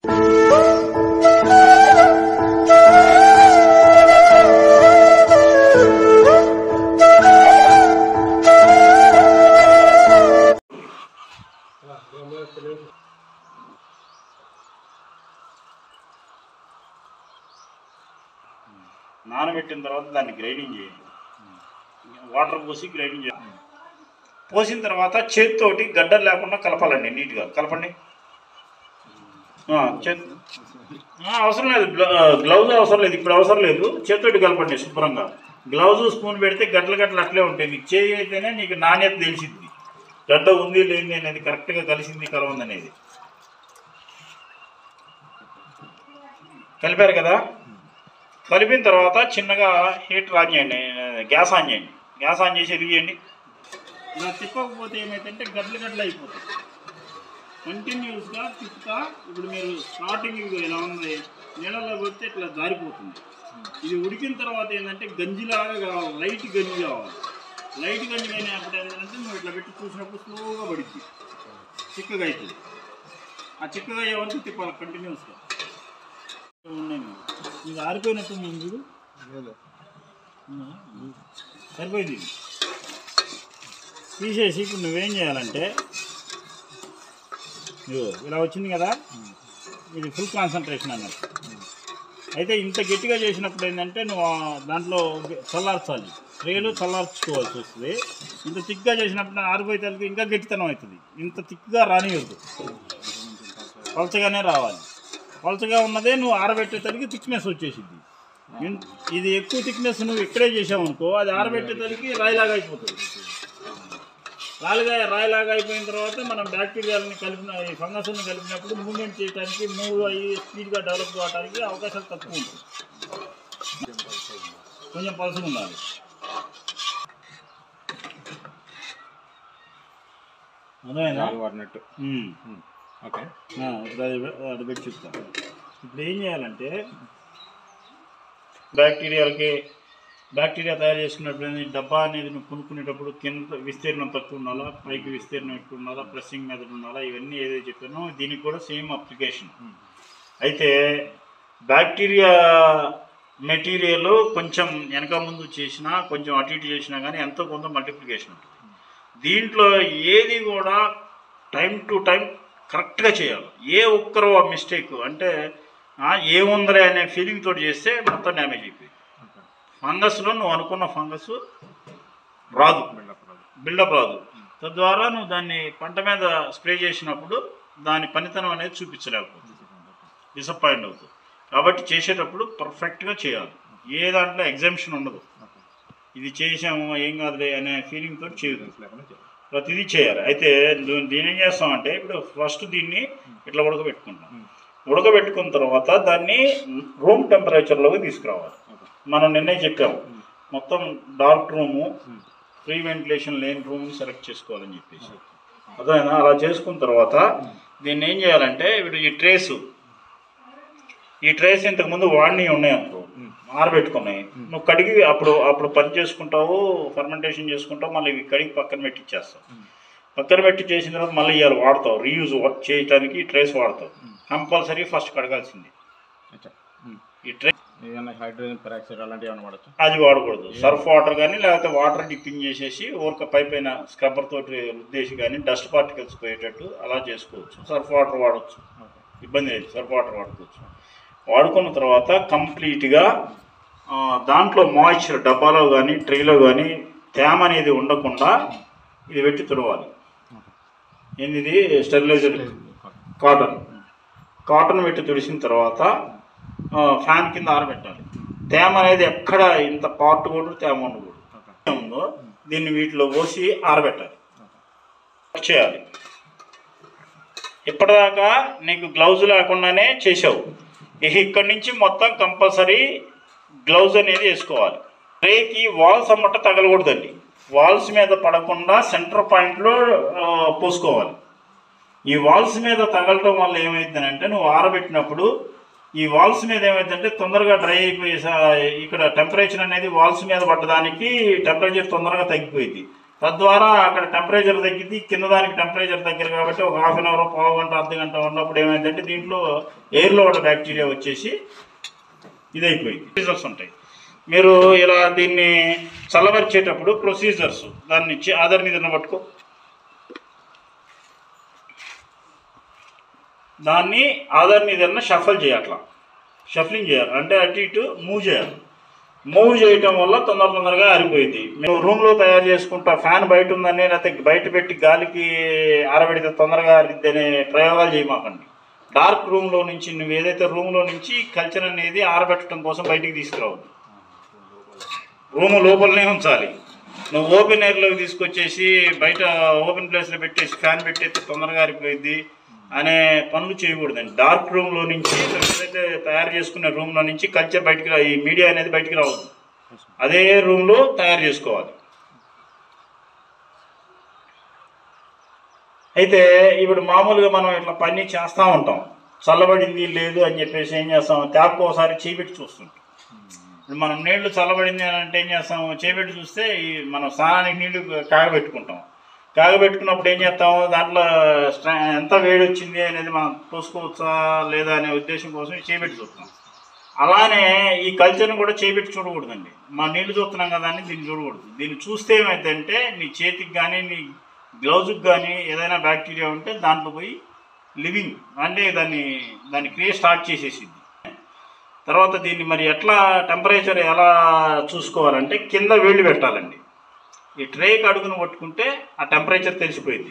నానబెట్టిన తర్వాత దాన్ని గ్రైండింగ్ చేయండి వాటర్ పోసి గ్రైండింగ్ చేయండి పోసిన తర్వాత చేతితోటి గడ్డలు లేకుండా కలపాలండి నీట్గా కలపండి ఆ, చేత్ ఆ, అవసరం లేదు గ్ల- గ్లౌజ్ అవసరం లేదు ఇప్పుడు అవసరం లేదు చేతితోటి కలపండి శుభ్రంగా గ్లౌజ్ స్పూన్ పెడితే గడ్డలు గడ్డలు అట్లే ఉంటాయి నీకు చేయి అయితేనే నీకు నాణ్యత తెలిసింది గడ్డ ఉంది లేని అనేది కరెక్ట్గా కలిసింది కలవంది అనేది కలిపారు కదా కలిపిన తర్వాత చిన్నగా హీటర్ ఆన్ చేయండి గ్యాస్ ఆన్ చేయండి గ్యాస్ ఆన్ చేసి ఎరిగేయండి ఇలా తిప్పకపోతే ఏమైందంటే గడ్డలు గడ్డలు అయిపోతాయి కంటిన్యూస్గా తిప్పుతా ఇప్పుడు మీరు స్టార్టింగ్ ఎలా ఉంది నీళ్ళలో కొడితే ఇట్లా జారిపోతుంది ఇది ఉడికిన తర్వాత ఏంటంటే గంజిలాగా కావాలి లైట్ గంజి కావాలి లైట్ గంజి అయినప్పుడు ఏంటంటే నువ్వు ఇట్లా పెట్టి చూసినప్పుడు స్లోగా పడిద్ది చిక్కగా అవుతుంది ఆ చిక్కగా అయ్యే వరకు తిప్పాలి కంటిన్యూస్గా ఉన్నాయి ఇది ఆరిపోయినట్టు ఉంది చూడు ఉన్నా? సరిపోయింది ఇది. తీసేసి ఇప్పుడు నువ్వేం చేయాలంటే ఇదిగో ఇలా వచ్చింది కదా ఇది ఫుల్ కాన్సన్ట్రేషన్ అన్నట్టు అయితే ఇంత గట్టిగా చేసినప్పుడు ఏంటంటే నువ్వు ఆ దాంట్లో చల్లార్చాలి ట్రేలు చల్లార్చుకోవాల్సి వస్తుంది ఇంత తిక్గా చేసినప్పుడు ఆరిపోయి తలకి ఇంకా గట్టితనం అవుతుంది ఇంత తిక్గా రానియద్దు పలచగానే రావాలి పలచగా ఉన్నదే నువ్వు ఆరబెట్టేసరికి థిక్నెస్ వచ్చేసింది ఇన్- ఇది ఎక్కువ థిక్నెస్ నువ్వు ఇక్కడే చేసావు అనుకో అది ఆరబెట్టేసరికి రాయిలాగా అయిపోతుంది రాయిలాగా రాయిలాగా అయిపోయిన తర్వాత మనం బ్యాక్టీరియాలని కలిపిన ఈ ఫంగస్ని కలిపినప్పుడు మూవ్మెంట్ చేయడానికి మూవ్ అయ్యి స్పీడ్గా డెవలప్ కావడానికి అవకాశాలు తక్కువ ఉంటుంది కొంచెం పలసగా ఉండాలి అదేనా వాడినట్టు ఉమ్. ఓకే ఆ, ఇప్పుడు అది అది పెట్టి చెప్తా ఇప్పుడు ఏం చేయాలంటే బ్యాక్టీరియాలకి బ్యాక్టీరియా తయారు చేసుకున్నప్పుడు ఏంది, డబ్బా అనేది నువ్వు కొనుక్కునేటప్పుడు కింద విస్తీర్ణం తక్కువ ఉండాలా పైకి విస్తీర్ణం ఎక్కువ ఉండాలా ప్రెస్సింగ్ మెథడ్ ఉండాలా ఇవన్నీ ఏదైతే చెప్పానో దీనికి కూడా సేమ్ అప్లికేషన్ అయితే బ్యాక్టీరియా మెటీరియల్ కొంచెం వెనక ముందు చేసినా కొంచెం అటు ఇటు చేసినా కానీ ఎంతో కొంత మల్టిప్లికేషన్ ఉంటుంది దీంట్లో ఏది కూడా టైం టు టైం కరెక్ట్గా చేయాలి ఏ ఒక్కరు ఆ మిస్టేక్ అంటే ఆ, ఏముందలే అనే ఫీలింగ్ తోటి చేస్తే మొత్తం డ్యామేజ్ అయిపోయింది ఫంగస్లో నువ్వు అనుకున్న ఫంగస్ రాదు బిల్డప్ రాదు తద్వారా నువ్వు దాన్ని పంట మీద స్ప్రే చేసినప్పుడు దాని పనితనం అనేది చూపించలేకపోతుంది డిసప్పాయింట్ అవుతుంది కాబట్టి చేసేటప్పుడు పర్ఫెక్ట్గా చేయాలి ఏ దాంట్లో ఎగ్జామ్షన్ ఉండదు ఇది చేసాము ఏం కాదులే అనే ఫీలింగ్ తోటి చేయదు ప్రతిదీ చేయాలి అయితే దీ- దీన్ని ఏం చేస్తామంటే ఇప్పుడు ఫస్ట్ దీన్ని ఇట్లా ఉడకబెట్టుకుంటాం ఉడకబెట్టుకున్న తర్వాత దాన్ని రూమ్ టెంపరేచర్లోకి తీసుకురావాలి మనం నిన్నే చెప్పాము మొత్తం డార్క్ రూము ఫ్రీ వెంటిలేషన్ లేని రూమ్ సెలెక్ట్ చేసుకోవాలని చెప్పేసి అదేనా అలా చేసుకున్న తర్వాత దీన్ని ఏం చేయాలంటే ఇప్పుడు ఈ ట్రేసు ఈ ట్రేస్ ఇంతకు ముందు వాడిని ఉన్నాయి అనుకో ఆరబెట్టుకున్నాయి నువ్వు కడిగి అప్పుడు అప్పుడు పని చేసుకుంటావు ఫర్మెంటేషన్ చేసుకుంటావు మళ్ళీ ఇవి కడిగి పక్కన పెట్టి ఇచ్చేస్తావు పక్కన పెట్టి చేసిన తర్వాత మళ్ళీ ఇవాళ వాడతావు రీయూజ్ చేయడానికి ఈ ట్రేస్ వాడతావు కంపల్సరీ ఫస్ట్ కడగాల్సింది ఈ ట్రే ఏదైనా హైడ్రోజన్ పెరాక్సైడ్ అలాంటివి ఏమైనా వాడచ్చు అది వాడకూడదు సర్ఫ్ వాటర్ కానీ లేకపోతే వాటర్ డిప్పింగ్ చేసేసి ఊరక పై పైన స్క్రబ్బర్ తోటి ఉద్దేశి కానీ డస్ట్ పార్టికల్స్ పోయేటట్టు అలా చేసుకోవచ్చు సర్ఫ్ వాటర్ వాడవచ్చు ఇబ్బంది లేదు సర్ఫ్ వాటర్ వాడుకోవచ్చు వాడుకున్న తర్వాత కంప్లీట్గా ఆ, దాంట్లో మాయిశ్చర్ డబ్బాలో కానీ ట్రేలో కానీ తేమ అనేది ఉండకుండా ఇది పెట్టి తుడవాలి ఏంది ఇది స్టెరిలైజర్ కాటన్ కాటన్ పెట్టి తుడిసిన తర్వాత ఆ, ఫ్యాన్ కింద ఆరబెట్టాలి తేమ అనేది ఎక్కడ ఇంత పార్ట్ కూడా తేమ ఉండకూడదు ఉందో దీన్ని వీటిలో పోసి ఆరబెట్టాలి చేయాలి ఇప్పటిదాకా నీకు గ్లౌజ్ లేకుండానే చేసావు ఇక ఇక్కడి నుంచి మొత్తం కంపల్సరీ గ్లౌజ్ అనేది వేసుకోవాలి ట్రేకి వాల్స్ అమ్మట తగలకూడదండి వాల్స్ మీద పడకుండా సెంటర్ పాయింట్లో ఆ, పోసుకోవాలి ఈ వాల్స్ మీద తగలటం వల్ల ఏమైందనంటే నువ్వు ఆరబెట్టినప్పుడు ఈ వాల్స్ మీద ఏమైందంటే తొందరగా డ్రై అయిపోయి సా- ఇక్కడ టెంపరేచర్ అనేది వాల్స్ మీద పడ్డదానికి టెంపరేచర్ తొందరగా తగ్గిపోయింది తద్వారా అక్కడ టెంపరేచర్ తగ్గింది కింద దానికి టెంపరేచర్ దగ్గర కాబట్టి ఒక హాఫ్ అన్ అవర్ పావు గంట అర్ధ గంట ఉన్నప్పుడు ఏమైందంటే దీంట్లో ఎయిర్లో ఉన్న బ్యాక్టీరియా వచ్చేసి ఇదైపోయింది ప్రొసీజర్స్ ఉంటాయి మీరు ఇలా దీన్ని చల్లబరిచేటప్పుడు ప్రొసీజర్స్ దాన్ని చి- ఆధార్ మీద పట్టుకో దాన్ని ఆధార్ మీద షఫల్ చేయాలి షఫలింగ్ చేయాలి అంటే అటు ఇటు మూవ్ చేయాలి మూవ్ చేయటం వల్ల తొందర తొందరగా ఆరిపోయింది మేము రూమ్లో తయారు చేసుకుంటా ఫ్యాన్ బయట ఉందని లేకపోతే బయట పెట్టి గాలికి ఆరబెడితే తొందరగా ఆరిద్ది అనే ప్రయోగాలు చేయమాకండి డార్క్ రూమ్లో నుంచి నువ్వు ఏదైతే రూమ్లో నుంచి కల్చర్ అనేది ఆరబెట్టడం కోసం బయటికి తీసుకురావద్దు రూమ్ లోపలనే ఉంచాలి నువ్వు ఓపెన్ ఎయిర్లోకి తీసుకొచ్చేసి బయట ఓపెన్ ప్లేస్లో పెట్టేసి ఫ్యాన్ పెట్టేస్తే తొందరగా ఆరిపోయింది అనే పనులు చేయకూడదండి డార్క్ రూమ్లో నుంచి నువ్వు ఏదైతే తయారు చేసుకునే రూమ్లో నుంచి కల్చర్ బయటికి రా ఈ మీడియా అనేది బయటికి రావద్దు అదే రూమ్లో తయారు చేసుకోవాలి అయితే ఇప్పుడు మామూలుగా మనం ఇట్లా పని చేస్తూ ఉంటాం చల్లబడింది లేదు అని చెప్పేసి ఏం చేస్తాం ట్యాప్ ఒకసారి చేపెట్టి చూస్తుంటాం ఇప్పుడు మనం నీళ్లు చల్లబడింది అని అంటే ఏం చేస్తాం చేపెట్టి చూస్తే ఈ మనం స్నానానికి నీళ్లు కాగబెట్టుకుంటాం కాగబెట్టుకున్నప్పుడు ఏం చేస్తాం దాంట్లో స్ట్ర- ఎంత వేడి వచ్చింది అనేది మనం చూసుకోవచ్చా లేదా అనే ఉద్దేశం కోసం చేపెట్టి చూస్తాం అలానే ఈ కల్చర్ని కూడా చేపెట్టి చూడకూడదండి మా నీళ్లు చూస్తున్నాం కదా అని దీన్ని చూడకూడదు దీన్ని చూస్తే ఏమైందంటే నీ చేతికి కానీ నీ గ్లౌజ్కి కానీ ఏదైనా బ్యాక్టీరియా ఉంటే దాంట్లో పోయి లివింగ్ అంటే దాన్ని దాని క్రియ స్టార్ట్ చేసేసింది తర్వాత దీన్ని మరి ఎట్లా టెంపరేచర్ ఎలా చూసుకోవాలంటే కింద వేడి పెట్టాలండి ఈ ట్రేకి అడుగును పట్టుకుంటే ఆ టెంపరేచర్ తెలిసిపోయింది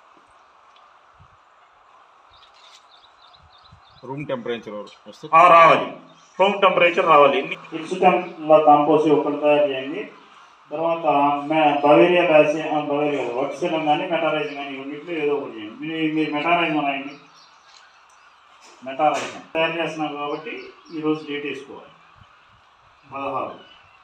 రూమ్ టెంపరేచర్ వస్తే ఆ రావాలి రూమ్ టెంపరేచర్ రావాలి ఇన్సుటంలో కాంపోసి ఒకటి తయారు చేయండి తర్వాత మే- బవేరియా బ్యాసి ఆ, బవేరియా వర్క్సిలం కానీ మెటారైజ్ కానీ రెండింటిలో ఏదో ఒకటి చేయండి మీరు మీరు మెటారైజ్ రాయండి మెటారైజ్ తయారు చేస్తున్నారు కాబట్టి ఈరోజు డేట్ వేసుకోవాలి పదహారు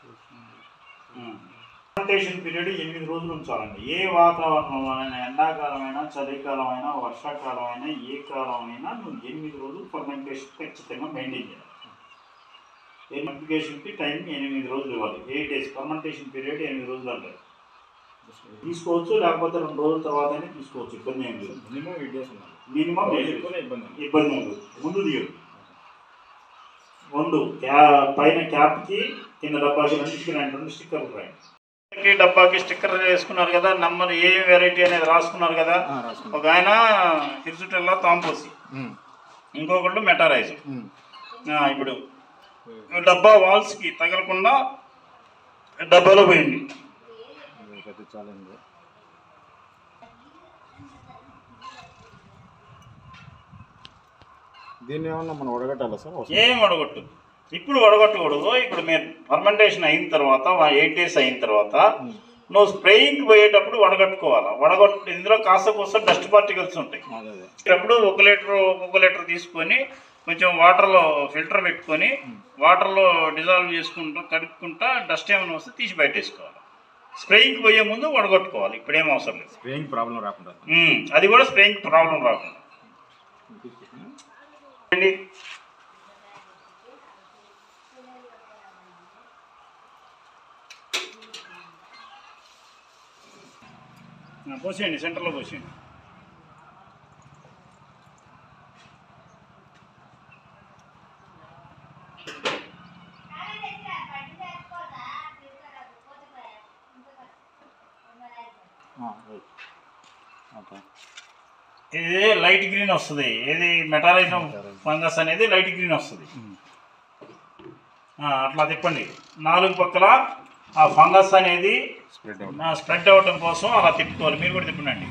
ఫర్మెంటేషన్ పీరియడ్ ఎనిమిది రోజులు ఉంచాలండి ఏ వాతావరణంలో అయినా ఎండాకాలమైనా చలికాలమైనా వర్షాకాలమైనా ఏ కాలమైనా నువ్వు ఎనిమిది రోజులు ఫర్మెంటేషన్ ఖచ్చితంగా మెయింటైన్ చేయాలి ఫర్మెంటేషన్కి టైం ఎనిమిది రోజులు ఇవ్వాలి ఎయిట్ డేస్ ఫర్మెంటేషన్ పీరియడ్ ఎనిమిది రోజులు అంటారు తీసుకోవచ్చు లేకపోతే రెండు రోజుల తర్వాతనే తీసుకోవచ్చు ఇబ్బంది ఏం లేదు మినిమం ఎయిట్ డేస్ ఉండాలి మినిమం రోజు ఎక్కువనే ఇబ్బంది ఉంది. ఇబ్బంది ఉండదు ముందు దిగదు రెండు క్యా పైన క్యాప్కి కింద డబ్బాకి రెండు స్టిక్కర్ రెండు స్టిక్కర్లు రాయండి డబ్బాకి స్టిక్కర్ వేసుకున్నారు కదా నంబర్ ఏ వెరైటీ అనేది రాసుకున్నారు కదా ఆ, రాసుకున్నాం. ఒక ఆయన హిర్సుటెల్లా తాంపోసి ఉమ్, ఇంకొకళ్ళు మెటారైజ్ ఉమ్. ఇప్పుడు డబ్బా వాల్స్కి తగలకుండా డబ్బాలో పోయింది ఇది పెద్ద ఛాలెంజ్ దీన్ని ఏమన్నా మనం వడగట్టాలా సార్ అవసరం? ఏం వడగొట్టు ఇప్పుడు వడగొట్టకూడదు ఇప్పుడు మీరు ఫర్మెంటేషన్ అయిన తర్వాత ఎయిట్ డేస్ అయిన తర్వాత నువ్వు స్ప్రేయింగ్కి పోయేటప్పుడు వడగట్టుకోవాలి వడగొట్టు ఇందులో కాస్త కోస్త డస్ట్ పార్టికల్స్ ఉంటాయి అదే అదే అప్పుడు ఒక లీటర్ ఒక లీటర్ తీసుకొని కొంచెం వాటర్లో ఫిల్టర్ పెట్టుకొని వాటర్లో డిజాల్వ్ చేసుకుంటూ కడుక్కుంటా డస్ట్ ఏమైనా వస్తే తీసి బయటేసుకోవాలి స్ప్రేయింగ్కి పోయే ముందు వడగొట్టుకోవాలి ఇప్పుడేం అవసరం లేదు స్ప్రేయింగ్ ప్రాబ్లం రాకుండా ఉమ్, అది కూడా స్ప్రేయింగ్ ప్రాబ్లం రాకుండా అండి ఆ, పోసేయండి సెంటర్లో పోసేయండి ఓకే ఇది లైట్ గ్రీన్ వస్తుంది ఏది మెటాలైజం ఫంగస్ అనేది లైట్ గ్రీన్ వస్తుంది ఆ, అట్లా తిప్పండి నాలుగు పక్కల ఆ ఫంగస్ అనేది స్ప్రెడ్ అవుట్ స్ప్రెడ్ అవ్వడం కోసం అలా తిప్పుకోవాలి మీరు కూడా తిప్పండి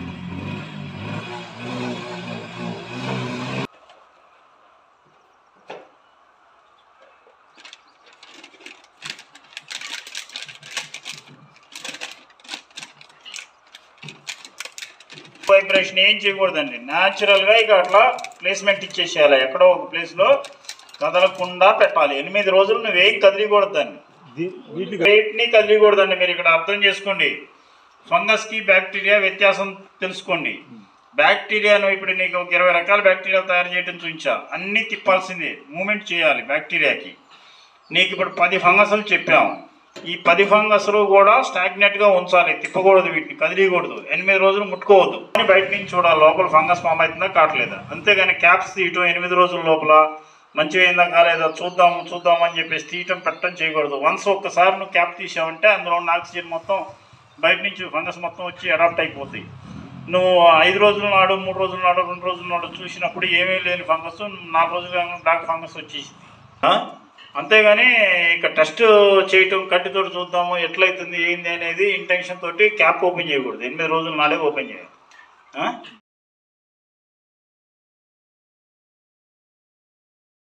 వైబ్రేషన్ ఏం చేయకూడదండి న్యాచురల్గా ఇక అట్లా ప్లేస్మెంట్ ఇచ్చేసేయాలి ఎక్కడో ఒక ప్లేస్లో కదలకుండా పెట్టాలి ఎనిమిది రోజులు నువ్వేం కదిలికూడదు దాన్ని వీటికి వెయిట్ని కదిలికూడదండి మీరు ఇక్కడ అర్థం చేసుకోండి ఫంగస్కి బ్యాక్టీరియా వ్యత్యాసం తెలుసుకోండి బ్యాక్టీరియాను ఇప్పుడు నీకు ఒక ఇరవై రకాల బ్యాక్టీరియా తయారు చేయడం చూపించా అన్నీ తిప్పాల్సిందే మూమెంట్ చేయాలి బ్యాక్టీరియాకి నీకు ఇప్పుడు పది ఫంగస్లు చెప్పాము ఈ పది ఫంగస్లు కూడా స్టాగ్నెట్ గా ఉంచాలి తిప్పకూడదు వీటిని కదిలియకూడదు ఎనిమిది రోజులు ముట్టుకోవద్దు కానీ బయట నుంచి చూడాలి లోపల ఫంగస్ ఫామ్ అవుతుందా కావట్లేదా అంతేగాని క్యాప్స్ తీయటం ఎనిమిది రోజుల లోపల మంచిగా అయిందా కాలేదా చూద్దాం చూద్దాం అని చెప్పేసి తీయటం పెట్టడం చేయకూడదు వన్స్ ఒక్కసారి నువ్వు క్యాప్ తీసావంటే అందులో ఉన్న ఆక్సిజన్ మొత్తం బయట నుంచి ఫంగస్ మొత్తం వచ్చి అడాప్ట్ అయిపోతాయి నువ్వు ఐదు రోజుల నాడు మూడు రోజుల నాడు రెండు రోజుల నాడు చూసినప్పుడు ఏమీ లేని ఫంగస్ నాలుగు రోజులు డాక్ ఫంగస్ వచ్చేసింది ఆ? అంతేగాని ఇక టెస్ట్ చేయటం కట్టితో చూద్దాము ఎట్లయితుంది ఏంది అనేది ఇంటెన్షన్ తోటి క్యాప్ ఓపెన్ చేయకూడదు ఎనిమిది రోజుల నాడే ఓపెన్ చేయాలి ఆ?